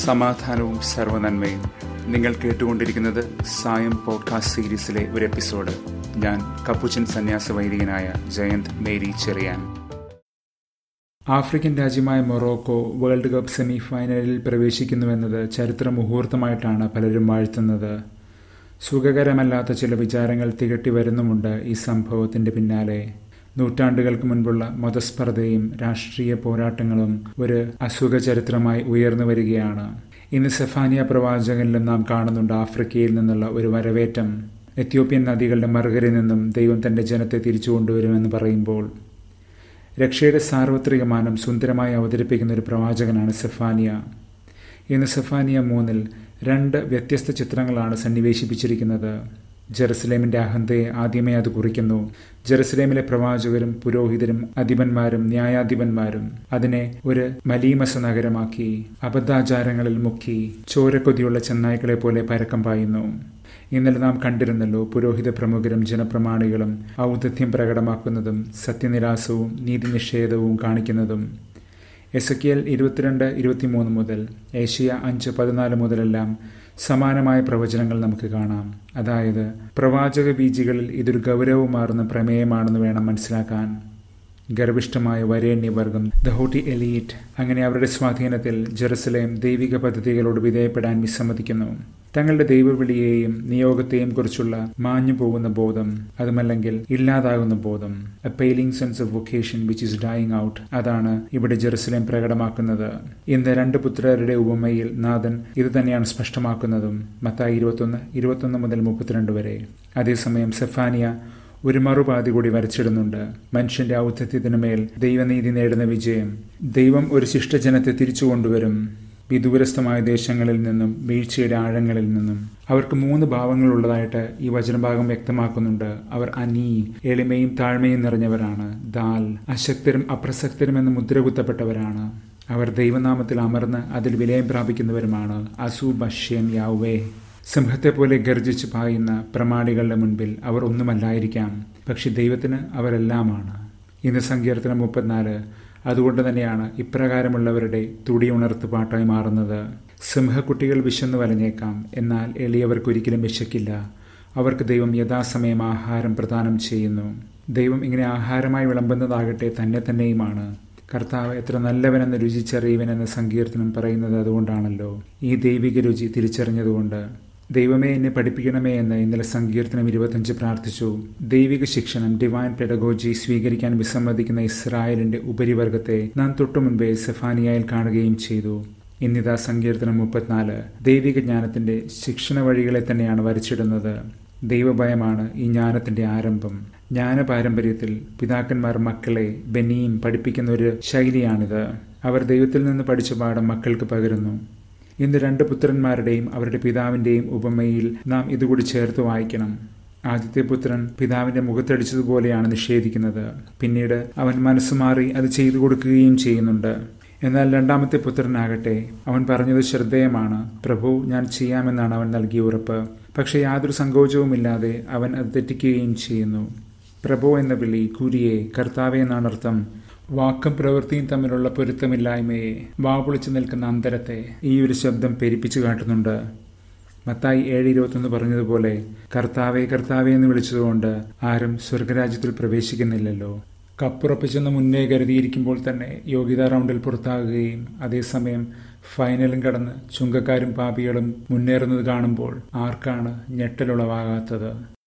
സമാധാനവും സർവനന്മയും നിങ്ങൾ കേട്ടുകൊണ്ടിരിക്കുന്നത് സായം പോഡ്കാസ്റ്റ് സീരീസിലെ ഒരു എപ്പിസോഡ് ഞാൻ കപ്പുച്ചൻ സന്യാസ വൈദികനായ ജയന്ത് മേരി ചെറിയാൻ ആഫ്രിക്കൻ രാജ്യമായ മൊറോക്കോ വേൾഡ് കപ്പ് സെമി ഫൈനലിൽ പ്രവേശിക്കുന്നുവെന്നത് ചരിത്ര മുഹൂർത്തമായിട്ടാണ് പലരും വാഴ്ത്തുന്നത് സുഖകരമല്ലാത്ത ചില വിചാരങ്ങൾ തികട്ടി വരുന്നുമുണ്ട് ഈ സംഭവത്തിന്റെ പിന്നാലെ നൂറ്റാണ്ടുകൾക്ക് മുൻപുള്ള മതസ്പർദ്ധയും രാഷ്ട്രീയ പോരാട്ടങ്ങളും ഒരു അസുഖ ചരിത്രമായി ഉയർന്നു വരികയാണ് ഇന്ന് സെഫാനിയ പ്രവാചകനിലും നാം കാണുന്നുണ്ട് ആഫ്രിക്കയിൽ നിന്നുള്ള ഒരു വരവേറ്റം എത്യോപ്യൻ നദികളുടെ മറുകരയിൽ നിന്നും ദൈവം തന്റെ ജനത്തെ തിരിച്ചു കൊണ്ടുവരുമെന്ന് പറയുമ്പോൾ രക്ഷയുടെ സാർവത്രികമാനം സുന്ദരമായി അവതരിപ്പിക്കുന്ന ഒരു പ്രവാചകനാണ് സെഫാനിയ ഇന്ന് സെഫാനിയ മൂന്നിൽ രണ്ട് വ്യത്യസ്ത ചിത്രങ്ങളാണ് സന്നിവേശിപ്പിച്ചിരിക്കുന്നത് ജെറുസലേമിന്റെ അഹന്തയെ ആദ്യമേ അത് കുറിക്കുന്നു ജെറുസലേമിലെ പ്രവാചകരും പുരോഹിതരും അധിപന്മാരും ന്യായാധിപന്മാരും അതിനെ ഒരു മലീമസ നഗരമാക്കി അബദ്ധാചാരങ്ങളിൽ മുക്കി ചോരക്കൊതിയുള്ള ചെന്നായ്ക്കളെ പോലെ പരക്കം പായുന്നു ഇന്നലെ നാം കണ്ടിരുന്നല്ലോ പുരോഹിത പ്രമുഖരും ജനപ്രമാണികളും ഔദധ്യം പ്രകടമാക്കുന്നതും സത്യനിരാസവും നീതിനിഷേധവും കാണിക്കുന്നതും എസക്കിയൽ ഇരുപത്തിരണ്ട് ഇരുപത്തിമൂന്ന് മുതൽ ഏഷ്യ അഞ്ച് പതിനാല് മുതലെല്ലാം സമാനമായ പ്രവചനങ്ങൾ നമുക്ക് കാണാം അതായത് പ്രവാചക ബീജികളിൽ ഇതൊരു ഗൗരവമാർന്ന പ്രമേയമാണെന്ന് വേണം മനസ്സിലാക്കാൻ ഗർഭിഷ്ഠമായ വരേണ്യവർഗം ദ ഹോട്ടി എലീറ്റ് അങ്ങനെ അവരുടെ സ്വാധീനത്തിൽ ജെറുസലേം ദൈവിക പദ്ധതികളോട് വിധേയപ്പെടാൻ വിസമ്മതിക്കുന്നു തങ്ങളുടെ ദൈവവിളിയെയും നിയോഗത്തെയും കുറിച്ചുള്ള മാഞ്ഞു പോകുന്ന ബോധം അതുമല്ലെങ്കിൽ ഇല്ലാതാകുന്ന ബോധം a failing sense of vocation which is dying out അതാണ് ഇവിടെ ജെറുസലേം പ്രകടമാക്കുന്നത് ഇന്ന് രണ്ട് പുത്രരുടെ ഉപമയിൽ നാഥൻ ഇത് തന്നെയാണ് സ്പഷ്ടമാക്കുന്നതും മത്തായി ഇരുപത്തൊന്ന് ഇരുപത്തൊന്ന് മുതൽ മുപ്പത്തിരണ്ട് വരെ അതേസമയം സെഫാനിയ ഒരു മറുപാതി കൂടി വരച്ചിടുന്നുണ്ട് മനുഷ്യന്റെ ഔദ്ധത്യത്തിനു മേൽ ദൈവനീതി നേടുന്ന വിജയം ദൈവം ഒരു ശിഷ്ടജനത്തെ തിരിച്ചു കൊണ്ടുവരും വിദൂരസ്ഥമായ ദേശങ്ങളിൽ നിന്നും വീഴ്ചയുടെ ആഴങ്ങളിൽ നിന്നും അവർക്ക് മൂന്ന് ഭാവങ്ങളുള്ളതായിട്ട് ഈ വചനഭാഗം വ്യക്തമാക്കുന്നുണ്ട് അവർ അനീ എളിമയും താഴ്മയും നിറഞ്ഞവരാണ് ദാൽ അശക്തരും അപ്രസക്തരും എന്ന് മുദ്രകുത്തപ്പെട്ടവരാണ് അവർ ദൈവനാമത്തിൽ അമർന്ന് അതിൽ വിലയം പ്രാപിക്കുന്നവരുമാണ് അസു ബഷ്യം യാവേ സിംഹത്തെ പോലെ ഗർജിച്ച് പായുന്ന പ്രമാണികളുടെ മുൻപിൽ അവർ ഒന്നുമല്ലായിരിക്കാം പക്ഷെ ദൈവത്തിന് അവരെല്ലാമാണ് ഇന്ന് സങ്കീർത്തനം മുപ്പത്തിനാല് അതുകൊണ്ട് തന്നെയാണ് ഇപ്രകാരമുള്ളവരുടെ തുടിയുണർത്ത് പാട്ടായി മാറുന്നത് സിംഹക്കുട്ടികൾ വിശന്നു വലഞ്ഞേക്കാം എന്നാൽ എളിയവർക്കൊരിക്കലും വിശക്കില്ല അവർക്ക് ദൈവം യഥാസമയം ആഹാരം പ്രദാനം ചെയ്യുന്നു ദൈവം ഇങ്ങനെ ആഹാരമായി വിളമ്പുന്നതാകട്ടെ തന്നെ തന്നെയുമാണ് കർത്താവ് എത്ര നല്ലവനെന്ന് രുചിച്ചറിയുവനെന്ന് സങ്കീർത്തനം പറയുന്നത് അതുകൊണ്ടാണല്ലോ ഈ ദൈവിക രുചി തിരിച്ചറിഞ്ഞതുകൊണ്ട് ദൈവമേ എന്നെ പഠിപ്പിക്കണമേ എന്ന് ഇന്നലെ സങ്കീർത്തനം ഇരുപത്തഞ്ച് പ്രാർത്ഥിച്ചു ദൈവിക ശിക്ഷണം ഡിവൈൻ പെഡഗോജി സ്വീകരിക്കാൻ വിസമ്മതിക്കുന്ന ഇസ്രായേലിന്റെ ഉപരിവർഗത്തെ നാം തൊട്ടു മുൻപേ സെഫാനിയയിൽ കാണുകയും ചെയ്തു ഇന്നിതാ സങ്കീർത്തനം മുപ്പത്തിനാല് ദൈവിക ജ്ഞാനത്തിന്റെ ശിക്ഷണ വഴികളെ തന്നെയാണ് വരച്ചിടുന്നത് ദൈവഭയമാണ് ഈ ജ്ഞാനത്തിന്റെ ആരംഭം ജ്ഞാന പാരമ്പര്യത്തിൽ പിതാക്കന്മാർ മക്കളെ ബനിയും പഠിപ്പിക്കുന്ന ഒരു ശൈലിയാണിത് അവർ ദൈവത്തിൽ നിന്ന് പഠിച്ച പാഠം മക്കൾക്ക് പകരുന്നു ഇന്ന് രണ്ട് പുത്രന്മാരുടെയും അവരുടെ പിതാവിന്റെയും ഉപമയിൽ നാം ഇതുകൂടി ചേർത്ത് വായിക്കണം ആദ്യത്തെ പുത്രൻ പിതാവിന്റെ മുഖത്തടിച്ചതുപോലെയാണ് നിഷേധിക്കുന്നത് പിന്നീട് അവൻ മനസ്സുമാറി അത് ചെയ്തു കൊടുക്കുകയും ചെയ്യുന്നുണ്ട് എന്നാൽ രണ്ടാമത്തെ പുത്രനാകട്ടെ അവൻ പറഞ്ഞത് ശ്രദ്ധേയമാണ് പ്രഭു ഞാൻ ചെയ്യാമെന്നാണ് അവൻ നൽകിയ ഉറപ്പ് പക്ഷെ യാതൊരു സങ്കോചവുമില്ലാതെ അവൻ അത് തെറ്റിക്കുകയും ചെയ്യുന്നു പ്രഭു എന്ന വിളി കുരിയെ കർത്താവെ എന്നാണ് അർത്ഥം വാക്കും പ്രവൃത്തിയും തമ്മിലുള്ള പൊരുത്തമില്ലായ്മയെ വാപൊളിച്ചു നിൽക്കുന്ന അന്തരത്തെ ഈ ഒരു ശബ്ദം പെരിപ്പിച്ചു കാട്ടുന്നുണ്ട് മത്തായി ഏഴ് ഇരുപത്തൊന്ന് പറഞ്ഞതുപോലെ കർത്താവെ കർത്താവെ എന്ന് വിളിച്ചതുകൊണ്ട് ആരും സ്വർഗരാജ്യത്തിൽ പ്രവേശിക്കുന്നില്ലല്ലോ കപ്പുറപ്പിച്ചെന്ന് മുന്നേ കരുതിയിരിക്കുമ്പോൾ തന്നെ യോഗ്യതാ റൗണ്ടിൽ പുറത്താകുകയും അതേസമയം ഫൈനലും കടന്ന് ചുങ്കക്കാരും പാപികളും മുന്നേറുന്നത് കാണുമ്പോൾ ആർക്കാണ് ഞെട്ടലുളവാകാത്തത്